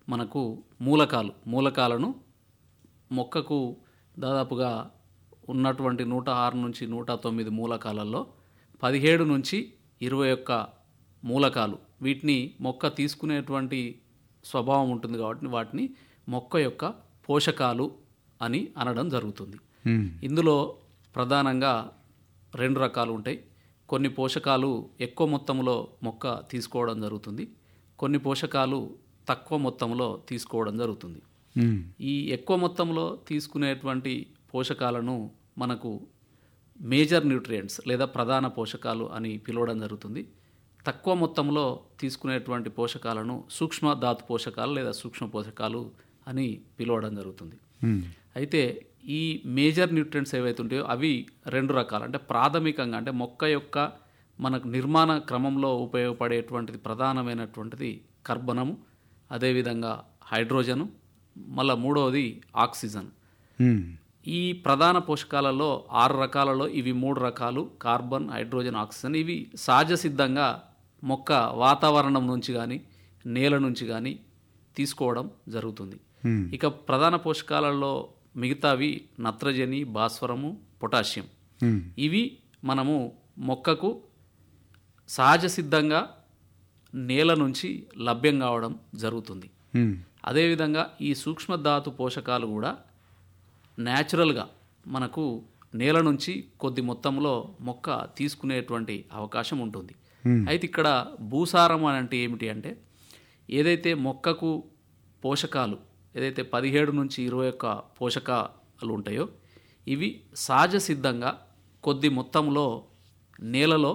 మనకు మూలకాలు మూలకాలను మొక్కకు దాదాపుగా ఉన్నటువంటి నూట ఆరు నుంచి నూట తొమ్మిది మూలకాలలో పదిహేడు నుంచి ఇరవై ఒక్క మూలకాలు వీటిని మొక్క తీసుకునేటువంటి స్వభావం ఉంటుంది కాబట్టి వాటిని మొక్క యొక్క పోషకాలు అని అనడం జరుగుతుంది మ్మ్. ఇందులో ప్రధానంగా రెండు రకాలు ఉంటాయి కొన్ని పోషకాలు ఎక్కువ మొత్తంలో మొక్క తీసుకోవడం జరుగుతుంది కొన్ని పోషకాలు తక్కువ మొత్తంలో తీసుకోవడం జరుగుతుంది మ్మ్. ఈ ఎక్కువ మొత్తంలో తీసుకునేటువంటి పోషకాలను మనకు మేజర్ న్యూట్రియంట్స్ లేదా ప్రధాన పోషకాలు అని పిలవడం జరుగుతుంది తక్కువ మొత్తంలో తీసుకునేటువంటి పోషకాలను సూక్ష్మ ధాతు పోషకాలు లేదా సూక్ష్మ పోషకాలు అని పిలవడం జరుగుతుంది మ్మ్. అయితే ఈ మేజర్ న్యూట్రియంట్స్ ఏవైతే ఉంటాయో అవి రెండు రకాలు అంటే ప్రాథమికంగా అంటే మొక్క యొక్క మనకు నిర్మాణ క్రమంలో ఉపయోగపడేటువంటిది ప్రధానమైనటువంటిది కర్బనము అదేవిధంగా హైడ్రోజను మళ్ళా మూడవది ఆక్సిజన్ మ్మ్. ఈ ప్రధాన పోషకాలలో ఆరు రకాలలో ఇవి మూడు రకాలు కార్బన్ హైడ్రోజన్ ఆక్సిజన్ ఇవి సహజ సిద్ధంగా మొక్క వాతావరణం నుంచి కానీ నేల నుంచి కానీ తీసుకోవడం జరుగుతుంది మ్మ్. ఇక ప్రధాన పోషకాలలో మిగతావి నత్రజని భాస్వరము పొటాషియం మ్మ్. ఇవి మనము మొక్కకు సహజ సిద్ధంగా నేల నుంచి లభ్యం కావడం జరుగుతుంది మ్మ్. అదేవిధంగా ఈ సూక్ష్మ ధాతు పోషకాలు కూడా న్యాచురల్గా మనకు నేల నుంచి కొద్ది మొత్తంలో మొక్క తీసుకునేటువంటి అవకాశం ఉంటుంది Hmm. అయితే ఇక్కడ భూసారం అని అంటే ఏమిటి అంటే ఏదైతే మొక్కకు పోషకాలు ఏదైతే పదిహేడు నుంచి ఇరవై ఒక్క పోషకాలు ఉంటాయో ఇవి సహజ సిద్ధంగా కొద్ది మొత్తంలో నేలలో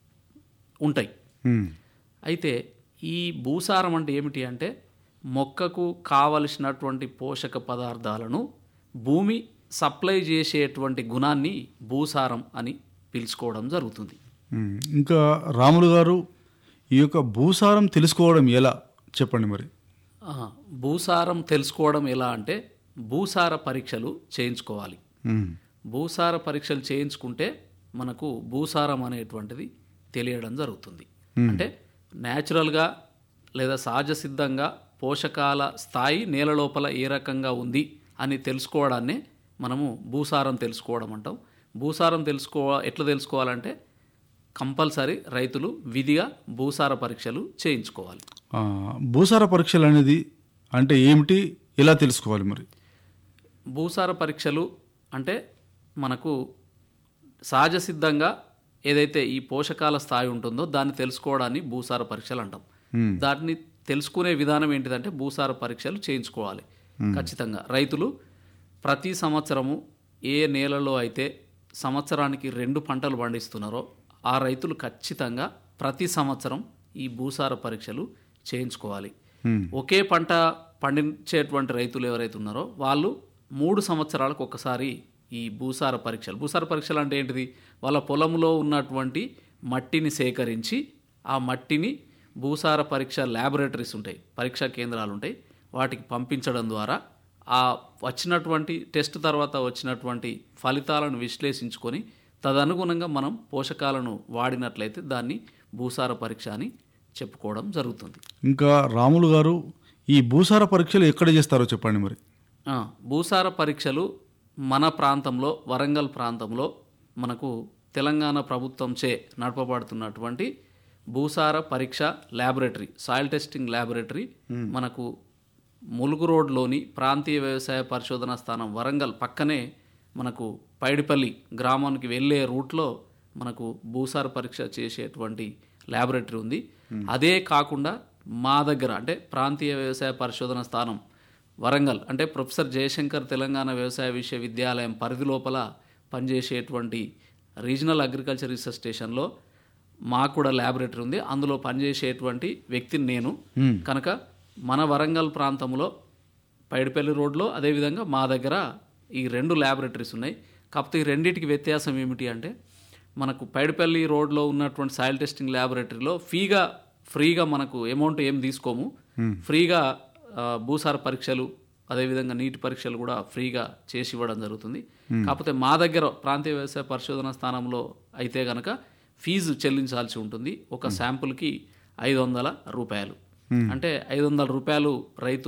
ఉంటాయి మ్మ్. అయితే ఈ భూసారం అంటే ఏమిటి అంటే మొక్కకు కావలసినటువంటి పోషక పదార్థాలను భూమి సప్లై చేసేటువంటి గుణాన్ని భూసారం అని పిలుచుకోవడం జరుగుతుంది మ్మ్. ఇంకా రాములు గారు ఈ యొక్క భూసారం తెలుసుకోవడం ఎలా చెప్పండి మరి ఆ, భూసారం తెలుసుకోవడం ఎలా అంటే భూసార పరీక్షలు చేయించుకోవాలి మ్మ్. భూసార పరీక్షలు చేయించుకుంటే మనకు భూసారం అనేటువంటిది తెలియడం జరుగుతుంది అంటే న్యాచురల్గా లేదా సహజ సిద్ధంగా పోషకాల స్థాయి నేల లోపల ఏ రకంగా ఉంది అని తెలుసుకోవడాన్నే మనము భూసారం తెలుసుకోవడం అంటాం భూసారం తెలుసుకో ఎట్లా తెలుసుకోవాలంటే కంపల్సరీ రైతులు విధిగా భూసార పరీక్షలు చేయించుకోవాలి ఆ, భూసార పరీక్షలు అనేది అంటే ఏమిటి ఎలా తెలుసుకోవాలి మరి భూసార పరీక్షలు అంటే మనకు సహజ సిద్ధంగా ఏదైతే ఈ పోషకాల స్థాయి ఉంటుందో దాన్ని తెలుసుకోవడాన్ని భూసార పరీక్షలు అంటాం మ్మ్. దాన్ని తెలుసుకునే విధానం ఏంటిదంటే భూసార పరీక్షలు చేయించుకోవాలి ఖచ్చితంగా రైతులు ప్రతి సంవత్సరము ఏ నేలలో అయితే సంవత్సరానికి రెండు పంటలు పండిస్తున్నారో ఆ రైతులు ఖచ్చితంగా ప్రతి సంవత్సరం ఈ భూసార పరీక్షలు చేయించుకోవాలి మ్మ్. ఒకే పంట పండించేటువంటి రైతులు ఎవరైతే ఉన్నారో వాళ్ళు మూడు సంవత్సరాలకు ఒకసారి ఈ భూసార పరీక్షలు భూసార పరీక్షలు అంటే ఏంటిది వాళ్ళ పొలంలో ఉన్నటువంటి మట్టిని సేకరించి ఆ మట్టిని భూసార పరీక్ష ల్యాబొరేటరీస్ ఉంటాయి పరీక్షా కేంద్రాలు ఉంటాయి వాటికి పంపించడం ద్వారా ఆ వచ్చినటువంటి టెస్ట్ తర్వాత వచ్చినటువంటి ఫలితాలను విశ్లేషించుకొని తదనుగుణంగా మనం పోషకాలను వాడినట్లయితే దాన్ని భూసార పరీక్ష అని చెప్పుకోవడం జరుగుతుంది ఇంకా రాములు గారు ఈ భూసార పరీక్షలు ఎక్కడ చేస్తారో చెప్పండి మరి ఆ, భూసార పరీక్షలు మన ప్రాంతంలో వరంగల్ ప్రాంతంలో మనకు తెలంగాణ ప్రభుత్వంచే నడపబడుతున్నటువంటి భూసార పరీక్ష ల్యాబొరేటరీ సాయిల్ టెస్టింగ్ ల్యాబొరేటరీ మనకు ములుగు రోడ్లోని ప్రాంతీయ వ్యవసాయ పరిశోధన స్థానం వరంగల్ పక్కనే మనకు పైడిపల్లి గ్రామానికి వెళ్ళే రూట్లో మనకు భూసార పరీక్ష చేసేటువంటి ల్యాబొరేటరీ ఉంది అదే కాకుండా మా దగ్గర అంటే ప్రాంతీయ వ్యవసాయ పరిశోధన స్థానం వరంగల్ అంటే ప్రొఫెసర్ జయశంకర్ తెలంగాణ వ్యవసాయ విశ్వవిద్యాలయం పరిధి లోపల పనిచేసేటువంటి రీజనల్ అగ్రికల్చర్ రీసెర్చ్ స్టేషన్లో మాకు కూడా ల్యాబొరేటరీ ఉంది అందులో పనిచేసేటువంటి వ్యక్తిని నేను కనుక మన వరంగల్ ప్రాంతంలో పైడిపల్లి రోడ్లో అదేవిధంగా మా దగ్గర ఈ రెండు ల్యాబొరేటరీస్ ఉన్నాయి కాకపోతే ఈ రెండింటికి వ్యత్యాసం ఏమిటి అంటే మనకు పైడిపల్లి రోడ్లో ఉన్నటువంటి సాయిల్ టెస్టింగ్ ల్యాబొరేటరీలో ఫీగా ఫ్రీగా మనకు అమౌంట్ ఏం తీసుకోము ఫ్రీగా ఆ, భూసార పరీక్షలు అదేవిధంగా నీటి పరీక్షలు కూడా ఫ్రీగా చేసి ఇవ్వడం జరుగుతుంది కాకపోతే మా దగ్గర ప్రాంతీయ వ్యవసాయ పరిశోధన స్థానంలో అయితే గనక ఫీజు చెల్లించాల్సి ఉంటుంది ఒక శాంపుల్కి ఐదు వందల రూపాయలు అంటే ఐదు వందల రూపాయలు రైతు